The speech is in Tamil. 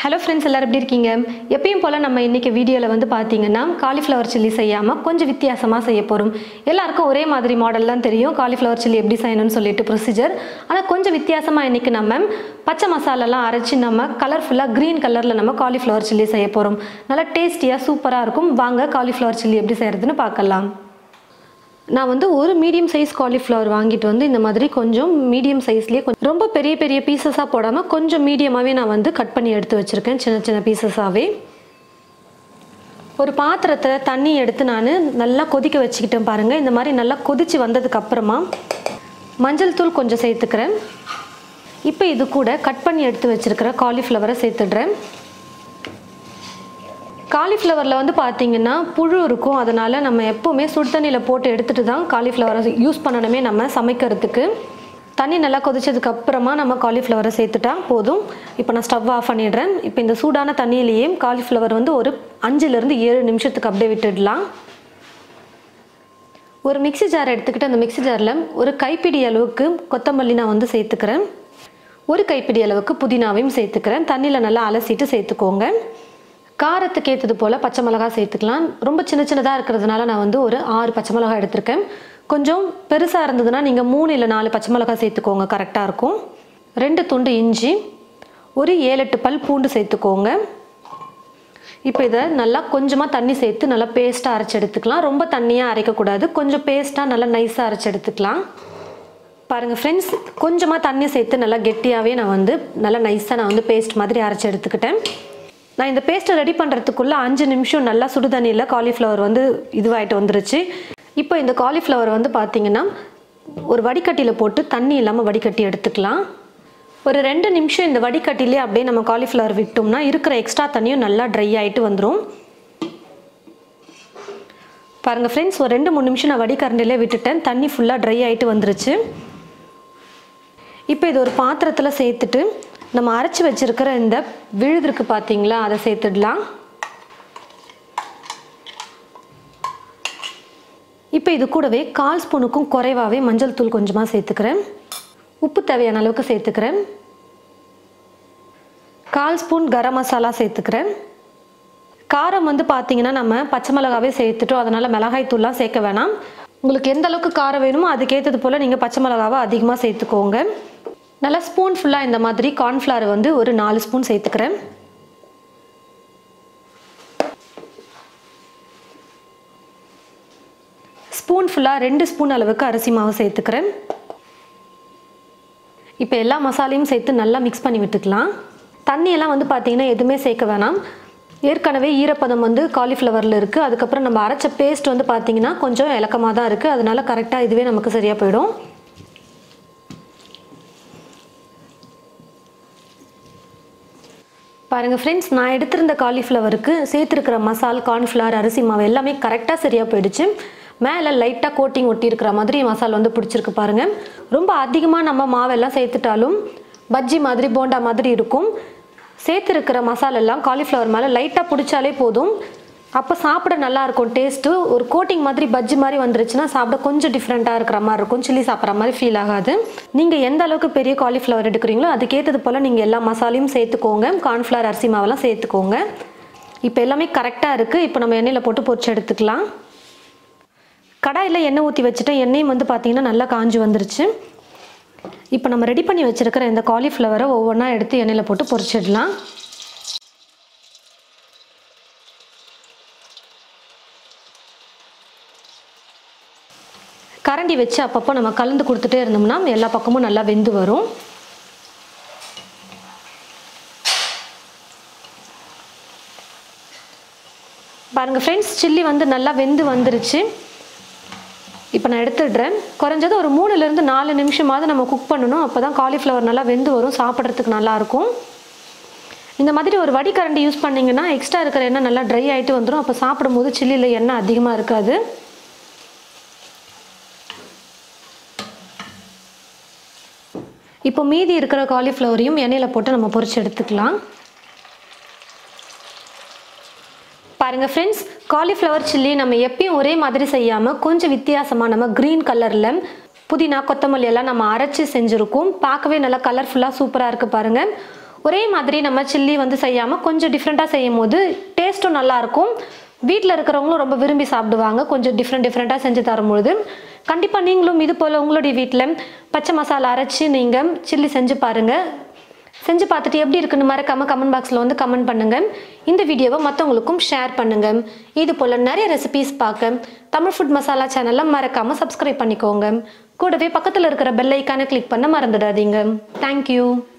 ஹலோ ஃப்ரெண்ட்ஸ் எல்லாரும் எப்படி இருக்கீங்க எப்பயும் போல் நம்ம இன்றைக்கி வீடியோவில் வந்து பார்த்தீங்கன்னா காலிஃப்ளவர் சில்லி செய்யாமல் கொஞ்சம் வித்தியாசமாக செய்ய போகிறோம் எல்லாருக்கும் ஒரே மாதிரி மாடல் தான் தெரியும் காலிஃப்ளவர் சில்லி எப்படி செய்யணும்னு சொல்லிட்டு ப்ரொசீஜர் ஆனால் கொஞ்சம் வித்தியாசமாக இன்றைக்கி நம்ம பச்சை மசாலாலாம் அரைச்சி நம்ம கலர்ஃபுல்லாக க்ரீன் கலரில் நம்ம காலிஃப்ளவர் சில்லி செய்ய போகிறோம் நல்லா டேஸ்டியாக சூப்பராக இருக்கும் வாங்க காலிஃப்ளவர் சில்லி எப்படி செய்கிறதுன்னு பார்க்கலாம் நான் வந்து ஒரு மீடியம் சைஸ் காலிஃப்ளவர் வாங்கிட்டு வந்து இந்த மாதிரி கொஞ்சம் மீடியம் சைஸ்லேயே கொஞ்சம் ரொம்ப பெரிய பெரிய பீசஸாக போடாமல் கொஞ்சம் மீடியமாகவே நான் வந்து கட் பண்ணி எடுத்து வச்சுருக்கேன் சின்ன சின்ன பீசஸாகவே ஒரு பாத்திரத்தில் தண்ணி எடுத்து நான் நல்லா கொதிக்க வச்சுக்கிட்டேன் பாருங்கள் இந்த மாதிரி நல்லா கொதித்து வந்ததுக்கு அப்புறமா மஞ்சள் தூள் கொஞ்சம் சேர்த்துக்கிறேன் இப்போ இது கூட கட் பண்ணி எடுத்து வச்சுருக்கிற காலிஃப்ளவரை சேர்த்துடுறேன் காலிஃப்ளவரில் வந்து பார்த்தீங்கன்னா புழு இருக்கும் அதனால் நம்ம எப்போவுமே சுடு தண்ணியில் போட்டு எடுத்துகிட்டு தான் காலிஃப்ளவரை யூஸ் பண்ணணுமே நம்ம சமைக்கிறதுக்கு தண்ணி நல்லா கொதிச்சதுக்கு அப்புறமா நம்ம காலிஃப்ளவரை சேர்த்துட்டா போதும் இப்போ நான் ஸ்டவ் ஆஃப் பண்ணிடுறேன் இப்போ இந்த சூடான தண்ணியிலேயே காலிஃப்ளவர் வந்து ஒரு அஞ்சுலேருந்து ஏழு நிமிஷத்துக்கு அப்படியே விட்டுடலாம் ஒரு மிக்ஸி ஜார் எடுத்துக்கிட்டு அந்த மிக்ஸி ஜாரில் ஒரு கைப்பிடி அளவுக்கு கொத்தமல்லி நான் வந்து சேர்த்துக்கிறேன் ஒரு கைப்பிடி அளவுக்கு புதினாவையும் சேர்த்துக்கிறேன் தண்ணியில் நல்லா அலசிட்டு சேர்த்துக்கோங்க காரத்துக்கு ஏற்றது போல் பச்சை மிளகா சேர்த்துக்கலாம் ரொம்ப சின்ன சின்னதாக இருக்கிறதுனால நான் வந்து ஒரு ஆறு பச்சை மிளகா எடுத்திருக்கேன் கொஞ்சம் பெருசாக இருந்ததுன்னா நீங்கள் மூணு இல்லை நாலு பச்சை மிளகா சேர்த்துக்கோங்க கரெக்டாக இருக்கும் ரெண்டு துண்டு இஞ்சி ஒரு ஏழு எட்டு பல் பூண்டு சேர்த்துக்கோங்க இப்போ இதை நல்லா கொஞ்சமாக தண்ணி சேர்த்து நல்லா பேஸ்ட்டாக அரைச்சி எடுத்துக்கலாம் ரொம்ப தண்ணியாக அரைக்கக்கூடாது கொஞ்சம் பேஸ்ட்டாக நல்லா நைஸாக அரைச்சி எடுத்துக்கலாம் பாருங்கள் ஃப்ரெண்ட்ஸ் கொஞ்சமாக தண்ணி சேர்த்து நல்லா கெட்டியாகவே நான் வந்து நல்லா நைஸாக நான் வந்து பேஸ்ட் மாதிரி அரைச்சி எடுத்துக்கிட்டேன் நான் இந்த பேஸ்ட்டை ரெடி பண்ணுறதுக்குள்ளே அஞ்சு நிமிஷம் நல்லா சுடு தண்ணியில் காலிஃப்ளவர் வந்து இதுவாகிட்டு வந்துருச்சு இப்போ இந்த காலிஃப்ளவர் வந்து பார்த்திங்கன்னா ஒரு வடிகட்டியில் போட்டு தண்ணி இல்லாமல் வடிகட்டி எடுத்துக்கலாம் ஒரு ரெண்டு நிமிஷம் இந்த வடிகட்டிலே அப்படியே நம்ம காலிஃப்ளவர் விட்டோம்னா இருக்கிற எக்ஸ்ட்ரா தண்ணியும் நல்லா ட்ரை ஆகிட்டு வந்துடும் பாருங்கள் ஃப்ரெண்ட்ஸ் ஒரு ரெண்டு மூணு நிமிஷம் நான் வடிகரண்டிலே விட்டுட்டேன் தண்ணி ஃபுல்லாக ட்ரை ஆகிட்டு வந்துருச்சு இப்போ இது ஒரு பாத்திரத்தில் சேர்த்துட்டு நம்ம அரைச்சி வச்சிருக்கிற இந்த விழுதுருக்கு பார்த்தீங்களா அதை சேர்த்துடலாம் இப்போ இது கூடவே கால் ஸ்பூனுக்கும் குறைவாகவே மஞ்சள் தூள் கொஞ்சமாக சேர்த்துக்கிறேன் உப்பு தேவையான அளவுக்கு சேர்த்துக்கிறேன் கால் ஸ்பூன் கரம் மசாலா சேர்த்துக்கிறேன் காரம் வந்து பார்த்தீங்கன்னா நம்ம பச்சை மிளகாவே சேர்த்துட்டோம் அதனால் மிளகாய் தூள்லாம் சேர்க்க வேணாம் உங்களுக்கு எந்த அளவுக்கு காரம் வேணுமோ அதுக்கேற்றது போல் நீங்கள் பச்சை மிளகாவை அதிகமாக சேர்த்துக்கோங்க நல்லா ஸ்பூன் ஃபுல்லாக இந்த மாதிரி கார்ன்ஃப்ளவர் வந்து ஒரு நாலு ஸ்பூன் சேர்த்துக்கிறேன் ஸ்பூன் ஃபுல்லாக ரெண்டு ஸ்பூன் அளவுக்கு அரிசி மாவு சேர்த்துக்கிறேன் இப்போ எல்லா மசாலையும் சேர்த்து நல்லா மிக்ஸ் பண்ணி விட்டுக்கலாம் தண்ணியெல்லாம் வந்து பார்த்தீங்கன்னா எதுவுமே சேர்க்க வேணாம் ஏற்கனவே ஈரப்பதம் வந்து காலிஃப்ளவரில் இருக்குது அதுக்கப்புறம் நம்ம அரைச்ச பேஸ்ட் வந்து பார்த்தீங்கன்னா கொஞ்சம் இலக்கமாக தான் இருக்குது அதனால கரெக்டாக இதுவே நமக்கு சரியாக போயிடும் பாருங்கள் ஃப்ரெண்ட்ஸ் நான் எடுத்திருந்த காலிஃப்ளவருக்கு சேர்த்துருக்கிற மசால் கார்ன்ஃப்ளவர் அரிசி மாவு எல்லாமே கரெக்டாக சரியாக போயிடுச்சு மேலே லைட்டாக கோட்டிங் ஒட்டியிருக்கிற மாதிரி மசால் வந்து பிடிச்சிருக்கு பாருங்கள் ரொம்ப அதிகமாக நம்ம மாவெல்லாம் சேர்த்துட்டாலும் பஜ்ஜி மாதிரி போண்டா மாதிரி இருக்கும் சேர்த்துருக்கிற மசாலெல்லாம் காலிஃப்ளவர் மேலே லைட்டாக பிடிச்சாலே போதும் அப்போ சாப்பிட நல்லா இருக்கும் டேஸ்ட்டு ஒரு கோட்டிங் மாதிரி பஜ்ஜி மாதிரி வந்துருச்சுன்னா சாப்பிட கொஞ்சம் டிஃப்ரெண்ட்டாக இருக்கிற மாதிரி இருக்கும் சில்லி சாப்பிட்ற மாதிரி ஃபீல் ஆகாது நீங்கள் எந்த அளவுக்கு பெரிய காலிஃப்ளவர் எடுக்கிறீங்களோ அதுக்கேற்றது போல் நீங்கள் எல்லா மசாலையும் சேர்த்துக்கோங்க கார்ன்ஃப்ளவர் அரிசி மாவெல்லாம் சேர்த்துக்கோங்க இப்போ எல்லாமே கரெக்டாக இருக்குது இப்போ நம்ம எண்ணெயில் போட்டு பொரிச்சு எடுத்துக்கலாம் கடாயில் எண்ணெய் ஊற்றி வச்சுட்டு எண்ணெயும் வந்து பார்த்திங்கன்னா நல்லா காஞ்சி வந்துருச்சு இப்போ நம்ம ரெடி பண்ணி வச்சுருக்கிற இந்த காலிஃப்ளவரை ஒவ்வொன்றா எடுத்து எண்ணெயில் போட்டு பொரிச்சிடலாம் கரண்டி வச்சு அப்பப்போ நம்ம கலந்து கொடுத்துட்டே இருந்தோம்னா எல்லா பக்கமும் நல்லா வெந்து வரும் பாருங்கள் ஃப்ரெண்ட்ஸ் சில்லி வந்து நல்லா வெந்து வந்துருச்சு இப்போ நான் எடுத்துடுறேன் குறைஞ்சது ஒரு மூணுலேருந்து நாலு நிமிஷமாவது நம்ம குக் பண்ணணும் அப்போ தான் காலிஃப்ளவர் நல்லா வெந்து வரும் சாப்பிட்றதுக்கு நல்லாயிருக்கும் இந்த மாதிரி ஒரு வடிகரண்டி யூஸ் பண்ணிங்கன்னா எக்ஸ்ட்ரா இருக்கிற எண்ணெய் நல்லா ட்ரை ஆகிட்டு வந்துடும் அப்போ சாப்பிடும்போது சில்லியில் எண்ணெய் அதிகமாக இருக்காது இப்போ மீதி இருக்கிற காலிஃப்ளவரையும் எண்ணெயில் போட்டு நம்ம பொரிச்சு எடுத்துக்கலாம் பாருங்கள் ஃப்ரெண்ட்ஸ் காலிஃப்ளவர் சில்லி நம்ம எப்பயும் ஒரே மாதிரி செய்யாமல் கொஞ்சம் வித்தியாசமாக நம்ம க்ரீன் கலரில் புதினா கொத்தமல்லி எல்லாம் நம்ம அரைச்சி செஞ்சுருக்கோம் பார்க்கவே நல்லா கலர்ஃபுல்லாக சூப்பராக இருக்குது பாருங்கள் ஒரே மாதிரி நம்ம சில்லி வந்து செய்யாமல் கொஞ்சம் டிஃப்ரெண்ட்டாக செய்யும் போது டேஸ்ட்டும் நல்லாயிருக்கும் வீட்டில் இருக்கிறவங்களும் ரொம்ப விரும்பி சாப்பிடுவாங்க கொஞ்சம் டிஃப்ரெண்ட் டிஃப்ரெண்ட்டாக செஞ்சு தரும்பொழுது கண்டிப்பாக நீங்களும் இது போல் உங்களுடைய வீட்டில் பச்சை மசாலா அரைச்சி நீங்கள் சில்லி செஞ்சு பாருங்கள் செஞ்சு பார்த்துட்டு எப்படி இருக்குன்னு மறக்காம கமெண்ட் பாக்ஸில் வந்து கமெண்ட் பண்ணுங்க இந்த வீடியோவை மற்றவங்களுக்கும் ஷேர் பண்ணுங்க இது போல் நிறைய ரெசிபீஸ் பார்க்க தமிழ் ஃபுட் மசாலா சேனலை மறக்காம சப்ஸ்கிரைப் பண்ணிக்கோங்க கூடவே பக்கத்தில் இருக்கிற பெல் ஐக்கானை கிளிக் பண்ண மறந்துடாதீங்க தேங்க்யூ